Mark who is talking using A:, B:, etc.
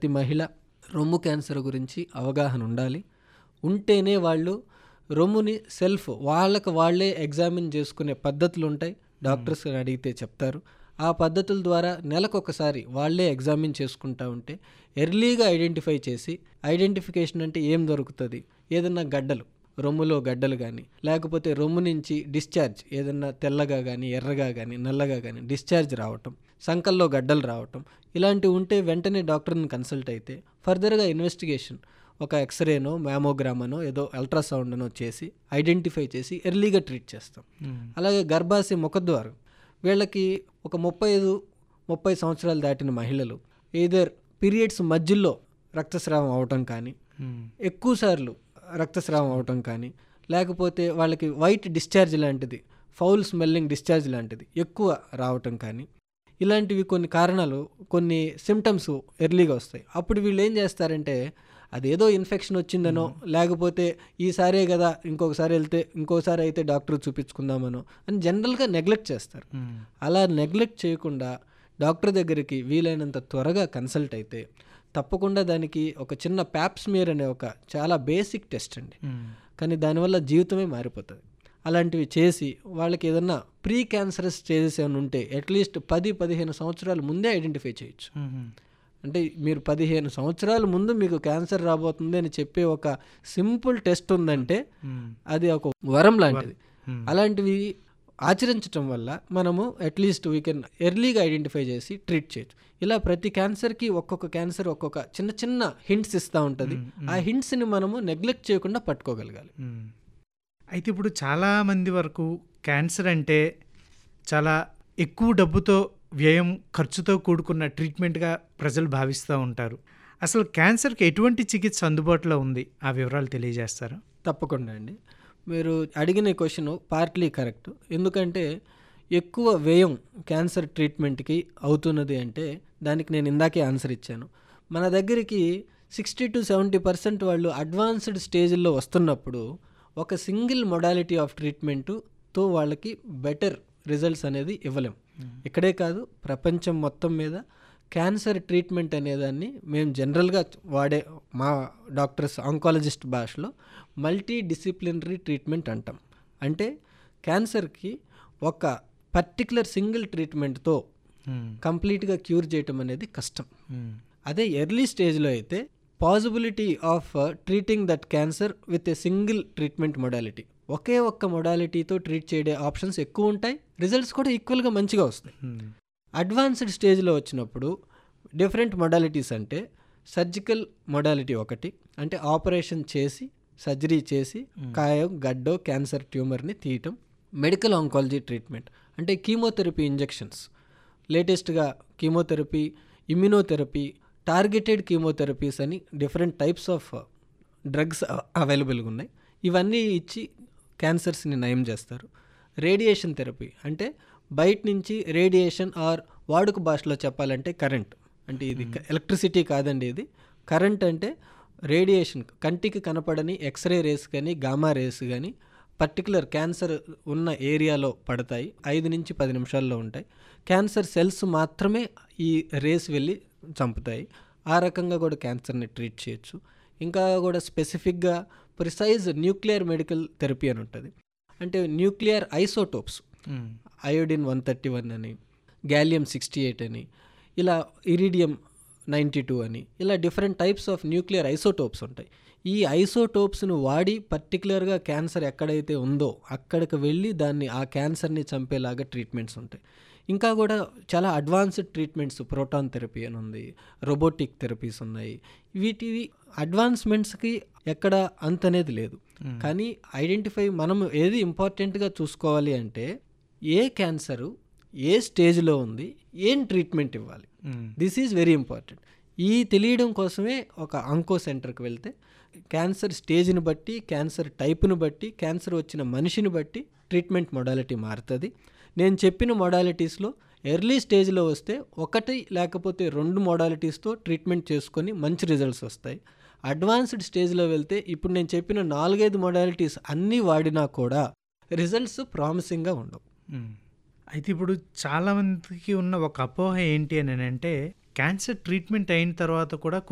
A: ప్రతి మహిళ రొమ్ము క్యాన్సర్ గురించి అవగాహన ఉండాలి ఉంటేనే వాళ్ళు రొమ్ముని సెల్ఫ్ వాళ్ళకి వాళ్ళే ఎగ్జామిన్ చేసుకునే పద్ధతులు ఉంటాయి డాక్టర్స్ అడిగితే చెప్తారు ఆ పద్ధతుల ద్వారా నెలకొకసారి వాళ్ళే ఎగ్జామిన్ చేసుకుంటా ఉంటే ఎర్లీగా ఐడెంటిఫై చేసి ఐడెంటిఫికేషన్ అంటే ఏం దొరుకుతుంది ఏదన్నా గడ్డలు రొమ్ములో గడ్డలు కానీ లేకపోతే రొమ్ము నుంచి డిశ్చార్జ్ ఏదన్నా తెల్లగా కానీ ఎర్రగా కానీ నల్లగా కానీ డిశ్చార్జ్ రావటం సంకల్లో గడ్డలు రావటం ఇలాంటివి ఉంటే వెంటనే డాక్టర్ని కన్సల్ట్ అయితే ఫర్దర్గా ఇన్వెస్టిగేషన్ ఒక ఎక్స్రేనో మ్యామోగ్రామనో ఏదో అల్ట్రాసౌండ్నో చేసి ఐడెంటిఫై చేసి ఎర్లీగా ట్రీట్ చేస్తాం అలాగే గర్భాశయ ముఖద్వారం వీళ్ళకి ఒక ముప్పై ఐదు ముప్పై సంవత్సరాలు దాటిన మహిళలు ఏదర్ పీరియడ్స్ మధ్యలో రక్తస్రావం అవటం కానీ ఎక్కువ సార్లు రక్తస్రావం అవటం కానీ లేకపోతే వాళ్ళకి వైట్ డిశ్చార్జ్ లాంటిది ఫౌల్ స్మెల్లింగ్ డిశ్చార్జ్ లాంటిది ఎక్కువ రావటం కానీ ఇలాంటివి కొన్ని కారణాలు కొన్ని సిమ్టమ్స్ ఎర్లీగా వస్తాయి అప్పుడు వీళ్ళు ఏం చేస్తారంటే అదేదో ఇన్ఫెక్షన్ వచ్చిందనో లేకపోతే ఈసారే కదా ఇంకొకసారి వెళ్తే ఇంకోసారి అయితే డాక్టర్ చూపించుకుందామనో అని జనరల్గా నెగ్లెక్ట్ చేస్తారు అలా నెగ్లెక్ట్ చేయకుండా డాక్టర్ దగ్గరికి వీలైనంత త్వరగా కన్సల్ట్ అయితే తప్పకుండా దానికి ఒక చిన్న ప్యాప్స్మియర్ అనే ఒక చాలా బేసిక్ టెస్ట్ అండి కానీ దానివల్ల జీవితమే మారిపోతుంది అలాంటివి చేసి వాళ్ళకి ఏదన్నా ప్రీ క్యాన్సరస్ స్టేజెస్ ఏమైనా ఉంటే అట్లీస్ట్ పది పదిహేను సంవత్సరాల ముందే ఐడెంటిఫై చేయొచ్చు అంటే మీరు పదిహేను సంవత్సరాల ముందు మీకు క్యాన్సర్ రాబోతుంది అని చెప్పే ఒక సింపుల్ టెస్ట్ ఉందంటే అది ఒక వరం లాంటిది అలాంటివి ఆచరించటం వల్ల మనము అట్లీస్ట్ వీ కెన్ ఎర్లీగా ఐడెంటిఫై చేసి ట్రీట్ చేయొచ్చు ఇలా ప్రతి క్యాన్సర్కి ఒక్కొక్క క్యాన్సర్ ఒక్కొక్క చిన్న చిన్న హింట్స్ ఇస్తూ ఉంటుంది ఆ హింట్స్ని మనము నెగ్లెక్ట్ చేయకుండా పట్టుకోగలగాలి
B: అయితే ఇప్పుడు చాలామంది వరకు క్యాన్సర్ అంటే చాలా ఎక్కువ డబ్బుతో వ్యయం ఖర్చుతో కూడుకున్న ట్రీట్మెంట్గా ప్రజలు భావిస్తూ ఉంటారు అసలు క్యాన్సర్కి ఎటువంటి చికిత్స అందుబాటులో ఉంది ఆ వివరాలు తెలియజేస్తారా
A: తప్పకుండా అండి మీరు అడిగిన క్వశ్చన్ పార్ట్లీ కరెక్ట్ ఎందుకంటే ఎక్కువ వ్యయం క్యాన్సర్ ట్రీట్మెంట్కి అవుతున్నది అంటే దానికి నేను ఇందాకే ఆన్సర్ ఇచ్చాను మన దగ్గరికి సిక్స్టీ టు సెవెంటీ పర్సెంట్ వాళ్ళు అడ్వాన్స్డ్ స్టేజ్లో వస్తున్నప్పుడు ఒక సింగిల్ మొడాలిటీ ఆఫ్ ట్రీట్మెంటుతో వాళ్ళకి బెటర్ రిజల్ట్స్ అనేది ఇవ్వలేం ఇక్కడే కాదు ప్రపంచం మొత్తం మీద క్యాన్సర్ ట్రీట్మెంట్ అనేదాన్ని మేము జనరల్గా వాడే మా డాక్టర్స్ ఆంకాలజిస్ట్ భాషలో మల్టీ డిసిప్లినరీ ట్రీట్మెంట్ అంటాం అంటే క్యాన్సర్కి ఒక పర్టికులర్ సింగిల్ ట్రీట్మెంట్తో కంప్లీట్గా క్యూర్ చేయటం అనేది కష్టం అదే ఎర్లీ స్టేజ్లో అయితే possibility of treating that cancer with a single treatment modality ఒకే ఒక్క మొడాలిటీతో ట్రీట్ చేయడే ఆప్షన్స్ ఎక్కువ ఉంటాయి రిజల్ట్స్ కూడా ఈక్వల్గా మంచిగా వస్తాయి అడ్వాన్స్డ్ స్టేజ్లో వచ్చినప్పుడు డిఫరెంట్ మొడాలిటీస్ అంటే సర్జికల్ మొడాలిటీ ఒకటి అంటే ఆపరేషన్ చేసి సర్జరీ చేసి కాయం గడ్డో క్యాన్సర్ ట్యూమర్ని తీయటం మెడికల్ ఆంకాలజీ ట్రీట్మెంట్ అంటే కీమోథెరపీ ఇంజెక్షన్స్ లేటెస్ట్గా కీమోథెరపీ ఇమ్యునోథెరపీ టార్గెటెడ్ కీమోథెరపీస్ అని డిఫరెంట్ టైప్స్ ఆఫ్ డ్రగ్స్ అవైలబుల్గా ఉన్నాయి ఇవన్నీ ఇచ్చి క్యాన్సర్స్ని నయం చేస్తారు రేడియేషన్ థెరపీ అంటే బయట నుంచి రేడియేషన్ ఆర్ వాడుక భాషలో చెప్పాలంటే కరెంట్ అంటే ఇది ఎలక్ట్రిసిటీ కాదండి ఇది కరెంట్ అంటే రేడియేషన్ కంటికి కనపడని ఎక్స్రే రేస్ కానీ గామా రేస్ కానీ పర్టికులర్ క్యాన్సర్ ఉన్న ఏరియాలో పడతాయి ఐదు నుంచి పది నిమిషాల్లో ఉంటాయి క్యాన్సర్ సెల్స్ మాత్రమే ఈ రేస్ వెళ్ళి చంపుతాయి ఆ రకంగా కూడా క్యాన్సర్ని ట్రీట్ చేయొచ్చు ఇంకా కూడా స్పెసిఫిక్గా ప్రిసైజ్ న్యూక్లియర్ మెడికల్ థెరపీ అని ఉంటుంది అంటే nuclear isotopes iodine one thirty one అని గ్యాలియం సిక్స్టీ ఎయిట్ అని ఇలా ఇరిడియం నైంటీ టూ అని ఇలా different types of nuclear isotopes ఉంటాయి ఈ ఐసోటోప్స్ను వాడి పర్టికులర్గా క్యాన్సర్ ఎక్కడైతే ఉందో అక్కడికి వెళ్ళి దాన్ని ఆ క్యాన్సర్ని చంపేలాగా ట్రీట్మెంట్స్ ఉంటాయి ఇంకా కూడా చాలా అడ్వాన్స్డ్ ట్రీట్మెంట్స్ ప్రోటాన్ థెరపీ అని ఉంది రోబోటిక్ థెరపీస్ ఉన్నాయి వీటివి అడ్వాన్స్మెంట్స్కి ఎక్కడ అంత అనేది లేదు కానీ ఐడెంటిఫై మనం ఏది ఇంపార్టెంట్గా చూసుకోవాలి అంటే ఏ క్యాన్సరు ఏ స్టేజ్లో ఉంది ఏం ట్రీట్మెంట్ ఇవ్వాలి దిస్ ఈజ్ వెరీ ఇంపార్టెంట్ ఈ తెలియడం కోసమే ఒక అంకో సెంటర్కి వెళ్తే క్యాన్సర్ స్టేజ్ని బట్టి క్యాన్సర్ టైప్ను బట్టి క్యాన్సర్ వచ్చిన మనిషిని బట్టి ట్రీట్మెంట్ మొడాలిటీ మారుతుంది నేను చెప్పిన మొడాలిటీస్లో ఎర్లీ స్టేజ్లో వస్తే ఒకటి లేకపోతే రెండు మోడాలిటీస్తో ట్రీట్మెంట్ చేసుకొని మంచి రిజల్ట్స్ వస్తాయి అడ్వాన్స్డ్ స్టేజ్లో వెళ్తే ఇప్పుడు నేను చెప్పిన నాలుగైదు మోడాలిటీస్ అన్నీ వాడినా కూడా రిజల్ట్స్ ప్రామిసింగ్గా ఉండవు
B: అయితే ఇప్పుడు చాలామందికి ఉన్న ఒక అపోహ ఏంటి అని అంటే క్యాన్సర్ ట్రీట్మెంట్ అయిన తర్వాత కూడా